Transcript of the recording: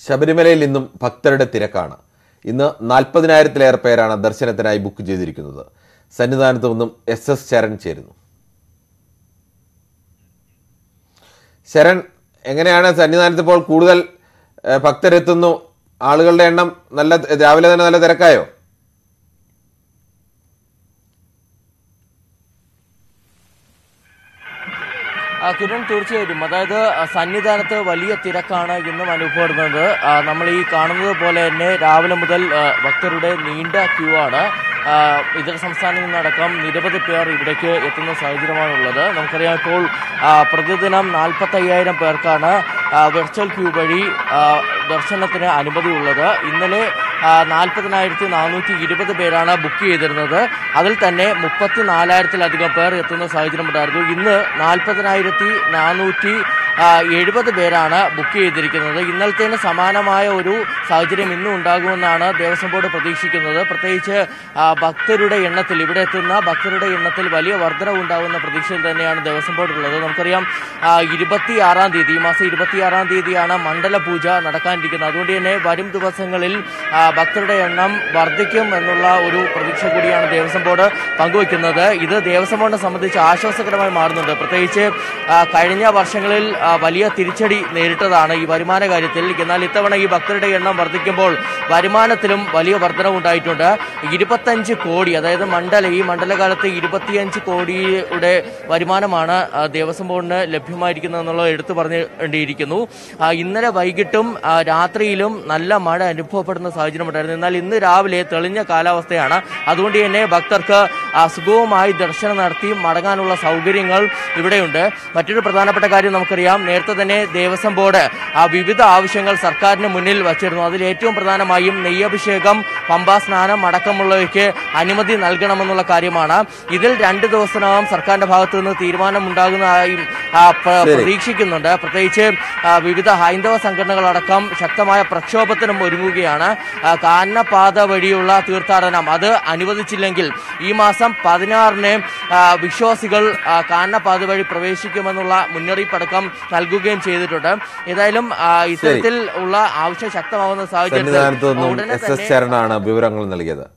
ശബരിമലയിൽ ഇന്നും ഭക്തരുടെ തിരക്കാണ് ഇന്ന് നാൽപ്പതിനായിരത്തിലേറെ പേരാണ് ദർശനത്തിനായി ബുക്ക് ചെയ്തിരിക്കുന്നത് സന്നിധാനത്ത് നിന്നും എസ് എസ് ശരൺ ചേരുന്നു ശരൺ എങ്ങനെയാണ് സന്നിധാനത്ത് ഇപ്പോൾ കൂടുതൽ ഏഹ്, ഭക്തരെത്തുന്നു ആളുകളുടെ എണ്ണം നല്ല രാവിലെ തന്നെ നല്ല തിരക്കായോ ആ, കിരൺ തീർച്ചയായിട്ടും അതായത് ആ, സന്നിധാനത്ത് വലിയ തിരക്കാണ് ഇന്നും അനുഭവപ്പെടുന്നത് ആ, നമ്മൾ ഈ കാണുന്നത് പോലെ തന്നെ രാവിലെ മുതൽ ആ, ഭക്തരുടെ നീണ്ട ക്യൂ ആണ് ആ, ഇതര സംസ്ഥാനങ്ങളിൽ നിന്നടക്കം നിരവധി പേർ ഇവിടേക്ക് എത്തുന്ന സാഹചര്യമാണുള്ളത് നമുക്കറിയാം ഇപ്പോൾ ആ, പ്രതിദിനം നാൽപ്പത്തയ്യായിരം പേർക്കാണ് ആ, വെർച്വൽ ക്യൂ വഴി ആ, ദർശനത്തിന് അനുമതിയുള്ളത് ഇന്നലെ നാൽപ്പതിനായിരത്തി നാനൂറ്റി ഇരുപത് പേരാണ് ബുക്ക് ചെയ്തിരുന്നത് അതിൽ തന്നെ മുപ്പത്തി നാലായിരത്തിലധികം പേർ എത്തുന്ന സാഹചര്യമുണ്ടായിരുന്നു ഇന്ന് നാൽപ്പതിനായിരത്തി നാനൂറ്റി എഴുപത് പേരാണ് ബുക്ക് ചെയ്തിരിക്കുന്നത് ഇന്നലത്തേന് സമാനമായ ഒരു സാഹചര്യം ഇന്നും ഉണ്ടാകുമെന്നാണ് ദേവസ്വം ബോർഡ് പ്രതീക്ഷിക്കുന്നത് പ്രത്യേകിച്ച് ആ, ഭക്തരുടെ എണ്ണത്തിൽ ഇവിടെ എത്തുന്ന ഭക്തരുടെ എണ്ണത്തിൽ വലിയ വർധനവ് ഉണ്ടാകുന്ന പ്രതീക്ഷയിൽ തന്നെയാണ് ദേവസ്വം ബോർഡ് ഉള്ളത് നമുക്കറിയാം ആ, ഇരുപത്തിയാറാം തീയതി ഈ മാസം ഇരുപത്തിയാറാം തീയതിയാണ് മണ്ഡല പൂജ നടക്കാനിരിക്കുന്നത് അതുകൊണ്ട് തന്നെ വരും ദിവസങ്ങളിൽ ആ, ഭക്തരുടെ എണ്ണം വർദ്ധിക്കും എന്നുള്ള ഒരു പ്രതീക്ഷ കൂടിയാണ് ദേവസ്വം ബോർഡ് പങ്കുവയ്ക്കുന്നത് ഇത് ദേവസ്വം ബോർഡിനെ സംബന്ധിച്ച് ആശ്വാസകരമായി മാറുന്നുണ്ട് പ്രത്യേകിച്ച് ആ, കഴിഞ്ഞ വർഷങ്ങളിൽ ആ, വലിയ തിരിച്ചടി നേരിട്ടതാണ് ഈ വരുമാന കാര്യത്തിൽ എന്നാൽ ഇത്തവണ ഈ ഭക്തരുടെ എണ്ണം വർദ്ധിക്കുമ്പോൾ വരുമാനത്തിലും വലിയ വർധനവ് ഉണ്ടായിട്ടുണ്ട് ഇരുപത്തഞ്ച് കോടി അതായത് മണ്ഡല ഈ മണ്ഡലകാലത്ത് ഇരുപത്തിയഞ്ച് കോടിയുടെ വരുമാനമാണ് ആ, ദേവസ്വം ബോർഡിന് ലഭ്യമായിരിക്കുന്നത് എന്നുള്ളത് എടുത്തു പറഞ്ഞിരിക്കുന്നു ആ, ഇന്നലെ വൈകിട്ടും ആ, രാത്രിയിലും നല്ല മഴ അനുഭവപ്പെടുന്ന സാഹചര്യമുണ്ടായിരുന്നു എന്നാൽ ഇന്ന് രാവിലെ തെളിഞ്ഞ കാലാവസ്ഥയാണ് അതുകൊണ്ട് തന്നെ ഭക്തർക്ക് ആ, സുഗമമായി ദർശനം നടത്തി മടങ്ങാനുള്ള സൗകര്യങ്ങൾ ഇവിടെയുണ്ട് മറ്റൊരു പ്രധാനപ്പെട്ട കാര്യം നമുക്കറിയാം നേരത്തെ തന്നെ ദേവസ്വം ബോർഡ് ആ വിവിധ ആവശ്യങ്ങൾ സർക്കാരിന് മുന്നിൽ വച്ചിരുന്നു അതിൽ ഏറ്റവും പ്രധാനമായും നെയ്യഭിഷേകം പമ്പാ സ്നാനം അടക്കമുള്ളവയ്ക്ക് അനുമതി നൽകണമെന്നുള്ള കാര്യമാണ് ഇതിൽ രണ്ട് ദിവസത്തിനകം സർക്കാരിന്റെ ഭാഗത്തു നിന്ന് തീരുമാനം ഉണ്ടാകുന്നതായും ആ, പ്ര- ശരി. പ്രതീക്ഷിക്കുന്നുണ്ട് പ്രത്യേകിച്ച് ആ, വിവിധ ഹൈന്ദവ സംഘടനകളടക്കം ശക്തമായ പ്രക്ഷോഭത്തിനും ഒരുങ്ങുകയാണ് ആ, കാനനപാത വഴിയുള്ള തീർത്ഥാടനം അത് അനുവദിച്ചില്ലെങ്കിൽ ഈ മാസം പതിനാറിന് ആ, വിശ്വാസികൾ ആ, കാനനപാത വഴി പ്രവേശിക്കുമെന്നുള്ള മുന്നറിയിപ്പടക്കം നൽകുകയും ചെയ്തിട്ടുണ്ട് ഏതായാലും ആ, ഇത്തരത്തിൽ ഉള്ള ആവശ്യം ശക്തമാകുന്ന സന്നിധാനത്ത് സാഹചര്യത്തിൽ നിന്നും ഉടനെ എസ് എസ് തന്നെ ശരണാണ് വിവരങ്ങൾ നൽകിയത്